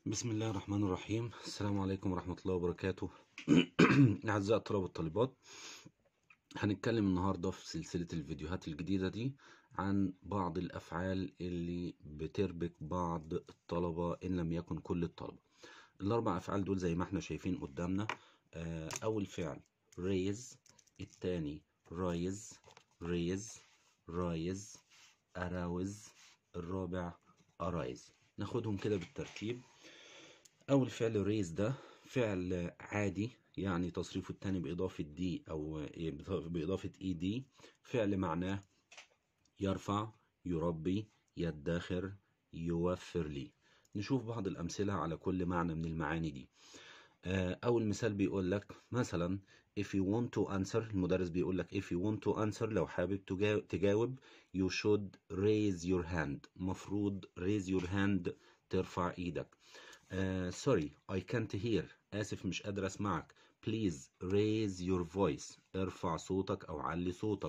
بسم الله الرحمن الرحيم السلام عليكم ورحمة الله وبركاته أعزائي الطلبة والطالبات هنتكلم النهاردة في سلسلة الفيديوهات الجديدة دي عن بعض الأفعال اللي بتربك بعض الطلبة إن لم يكن كل الطلبة الأربع أفعال دول زي ما احنا شايفين قدامنا آه، أول فعل raise التاني rise raise rise arouse الرابع arise ناخدهم كده بالترتيب أول فعل ريز ده فعل عادي يعني تصريفه التاني بإضافة دي أو بإضافة إي دي فعل معناه يرفع يربي يدخر يوفر لي نشوف بعض الأمثلة على كل معنى من المعاني دي آه، أول مثال بيقول لك مثلا if you want to answer المدرس بيقول لك if you want to answer لو حابب تجا- تجاوب you should raise your hand مفروض raise your hand ترفع ايدك آه sorry I can't hear آسف مش قادر أسمعك please raise your voice ارفع صوتك أو علي صوتك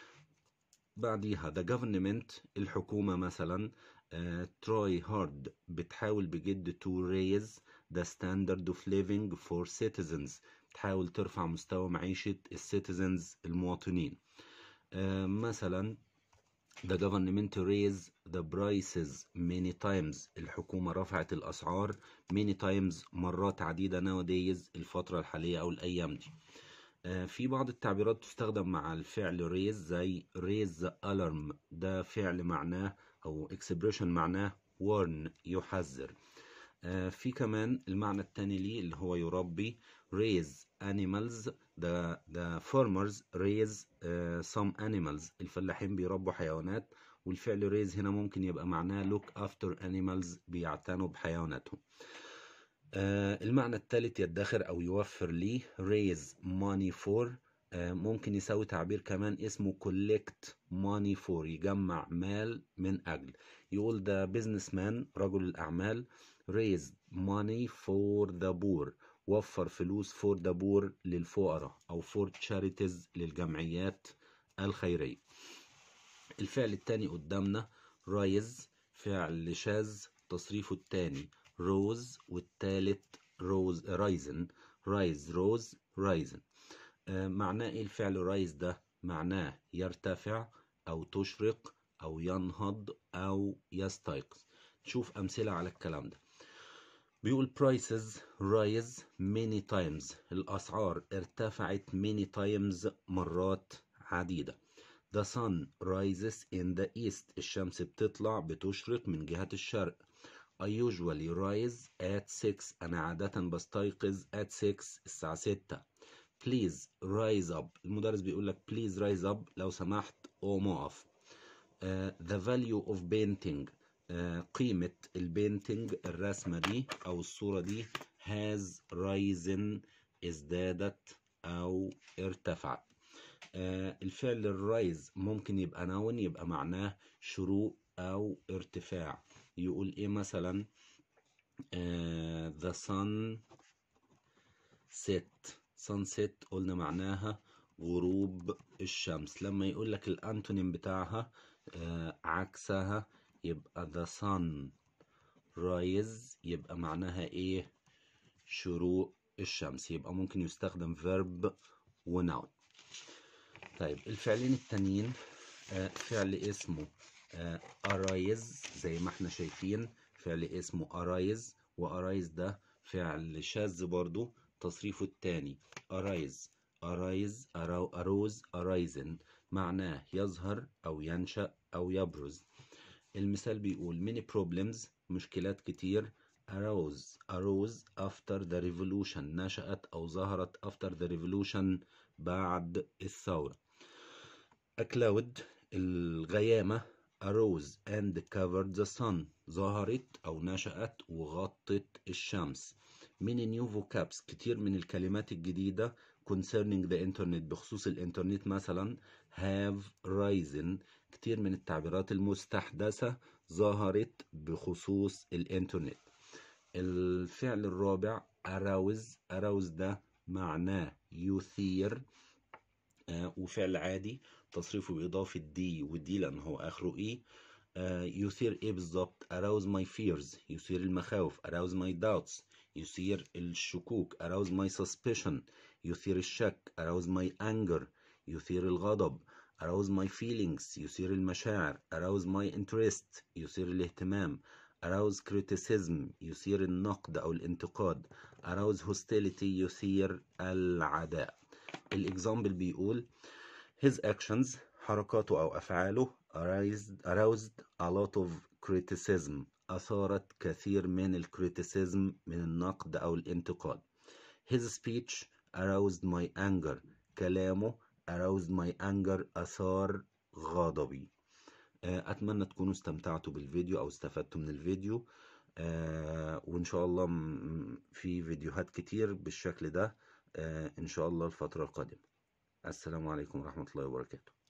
بعديها the government الحكومة مثلا آه try hard بتحاول بجد to raise the standard of living for citizens تحاول ترفع مستوى معيشة السيتيزنز المواطنين آه مثلا The government raised the prices many times الحكومة رفعت الأسعار many times مرات عديدة nowadays الفترة الحالية أو الأيام دي آه، في بعض التعبيرات تستخدم مع الفعل raise زي raise the alarm ده فعل معناه أو expression معناه warn يحذر آه، في كمان المعنى التاني ليه اللي هو يربي raise animals the the farmers raise uh, some animals الفلاحين بيربوا حيوانات والفعل raise هنا ممكن يبقى معناه look after animals بيعتنوا بحيواناتهم آه، المعنى الثالث يدخر أو يوفر ليه raise money for آه، ممكن يساوي تعبير كمان اسمه collect money for يجمع مال من أجل يقول ده businessman رجل الأعمال raise money for the poor وفر فلوس for the poor للفقراء أو for charities للجمعيات الخيرية الفعل التاني قدامنا rise فعل شاذ تصريفه التاني rose والتالت rose risen rise rose risen آه معناه ايه الفعل rise ده معناه يرتفع او تشرق او ينهض او يستيقظ نشوف امثله على الكلام ده بيقول prices rise many times الأسعار ارتفعت many times مرات عديدة The sun rises in the east الشمس بتطلع بتشرق من جهة الشرق I usually rise at 6 أنا عادة بستيقظ at 6 الساعة 6 Please rise up المدرس بيقول لك please rise up لو سمحت قوم اقف آه، the value of painting آه، قيمة البينتنج الرسمة دي أو الصورة دي has risen ازدادت أو ارتفعت آه، الفعل الرايز ممكن يبقى نون يبقى معناه شروق أو ارتفاع يقول إيه مثلا آه، the sun set sunset قلنا معناها غروب الشمس لما يقول لك الانتونيم بتاعها آه، عكسها يبقى the sun rise يبقى معناها ايه شروق الشمس يبقى ممكن يستخدم verb ونون طيب الفعلين التانيين آه، فعل اسمه آه، arise زي ما احنا شايفين فعل اسمه arise و-arise ده فعل شاذ برضو تصريفه التاني arise arise arou- arose arisen معناه يظهر أو ينشأ أو يبرز المثال بيقول many problems مشكلات كتير arose arose after the revolution نشأت أو ظهرت after the revolution بعد الثورة A cloud الغيامة arose and covered the sun ظهرت أو نشأت وغطت الشمس many new vocabs كتير من الكلمات الجديدة concerning the internet بخصوص الإنترنت مثلا have risen كتير من التعبيرات المستحدثة ظهرت بخصوص الإنترنت الفعل الرابع arouse arouse ده معناه يثير آه، وفعل عادي تصريفه بإضافة دي ودي لأن هو آخره إي آه، يثير ايه بالظبط arouse my fears يثير المخاوف arouse my doubts يثير الشكوك arouse my suspicion يثير الشك arouse my anger يثير الغضب arouse my feelings يثير المشاعر arouse my interest يثير الاهتمام arouse criticism يثير النقد أو الانتقاد arouse hostility يثير العداء الإكزامبل بيقول his actions حركاته أو أفعاله aroused, aroused a lot of criticism أثارت كثير من الكريتيسيزم من النقد أو الانتقاد his speech aroused my anger كلامه aroused my anger أثار غضبي آه، أتمنى تكونوا استمتعتوا بالفيديو أو استفدتوا من الفيديو آه، وإن شاء الله م- في فيديوهات كتير بالشكل ده آه، إن شاء الله الفترة القادمة السلام عليكم ورحمة الله وبركاته